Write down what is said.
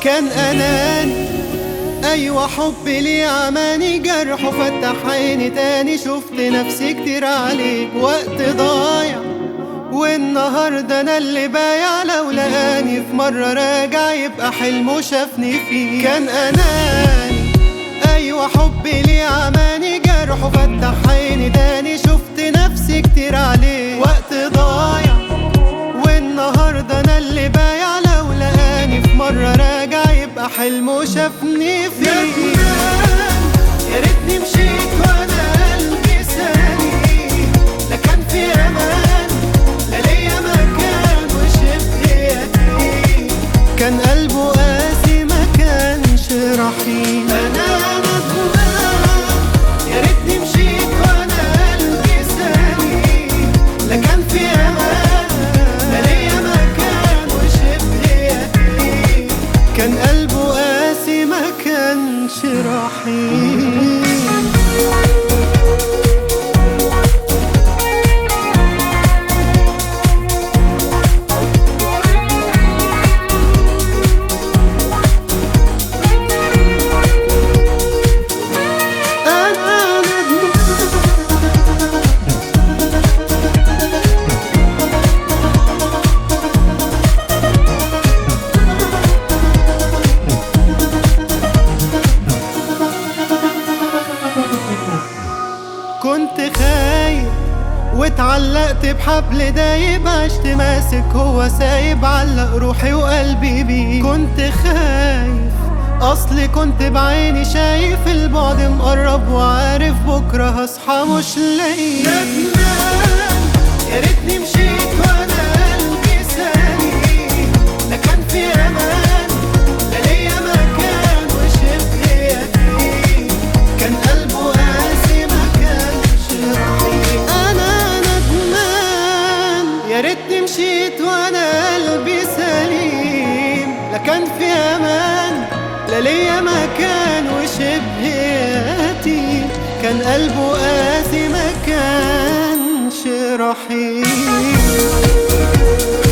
كان اناني ايوه حبي ليه عماني جرح وفتح عيني تاني شفت نفسي كتير عليك وقت ضايع والنهارده انا اللي بايع لو لقاني في مره راجع يبقى حلمه شافني فيه كان اناني ايوه حبي ليه عماني جرح وفتح عيني تاني شفت نفسي كتير عليه وقت ضايع والنهارده انا اللي بايع لو لقاني في مره راجع يبقى حلمه شافني فيه يا ريتني مشيت وانا قلبي سالي لا كان في امان لا ليا مكان وشبه يتيم كان قلبه قاسي ما كانش رحيم انا ندمان يا ريتني مشيت وانا قلبي سليم لا كان في امان لا ليا مكان وشبه يتيم كان قلبه قاسي ما كانش رحيم أنا ندمان كنت خايف واتعلقت بحبل دايب عشت ماسك هو سايب علق روحي وقلبي بيه كنت خايف اصلي كنت بعيني شايف البعد مقرب وعارف بكره هصحى مش لاقيه ندمان يا ريتني مشيت وانا قلبي سليم لا كان في امان لا ليا مكان وشبه يتيم كان قلبه قاسي ما كانش رحيم انا ندمان يا ريتني مشيت وانا قلبي سليم لا كان في امان لا ليا مكان وشبه يتيم كان قلبه قاسي ما كانش رحيم